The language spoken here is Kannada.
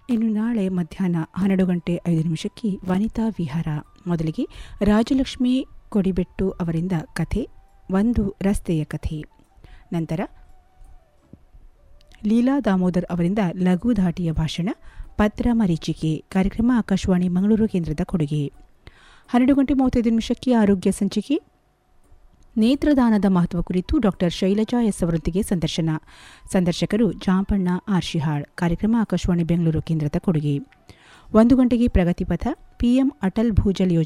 ಇನ್ನು ನಾಳೆ ಮಧ್ಯಾಹ್ನ ಹನ್ನೆರಡು ಗಂಟೆ ಐದು ನಿಮಿಷಕ್ಕೆ ವನಿತಾ ವಿಹಾರ ಮೊದಲಿಗೆ ರಾಜಲಕ್ಷ್ಮಿ ಕೊಡಿಬೆಟ್ಟು ಅವರಿಂದ ಕಥೆ ಒಂದು ರಸ್ತೆಯ ಕಥೆ ನಂತರ ಲೀಲಾ ದಾಮೋದರ್ ಅವರಿಂದ ಲಘು ಧಾಟಿಯ ಭಾಷಣ ಪತ್ರ ಮರೀಚಿಕೆ ಕಾರ್ಯಕ್ರಮ ಆಕಾಶವಾಣಿ ಮಂಗಳೂರು ಕೇಂದ್ರದ ಕೊಡುಗೆ ಹನ್ನೆರಡು ಗಂಟೆ ಮೂವತ್ತೈದು ನಿಮಿಷಕ್ಕೆ ಆರೋಗ್ಯ ಸಂಚಿಕೆ ನೇತ್ರದಾನದ ಮಹತ್ವ ಕುರಿತು ಡಾಕ್ಟರ್ ಶೈಲಜಾ ಎಸ್ ಅವರೊಂದಿಗೆ ಸಂದರ್ಶನ ಸಂದರ್ಶಕರು ಜಾಂಪಣ್ಣ ಆರ್ಶಿಹಾಳ್ ಕಾರ್ಯಕ್ರಮ ಆಕಾಶವಾಣಿ ಬೆಂಗಳೂರು ಕೇಂದ್ರದ ಕೊಡುಗೆ ಒಂದು ಗಂಟೆಗೆ ಪ್ರಗತಿಪಥ ಪಿಎಂ ಅಟಲ್ ಭೂಜಲ್ ಯೋಜನೆ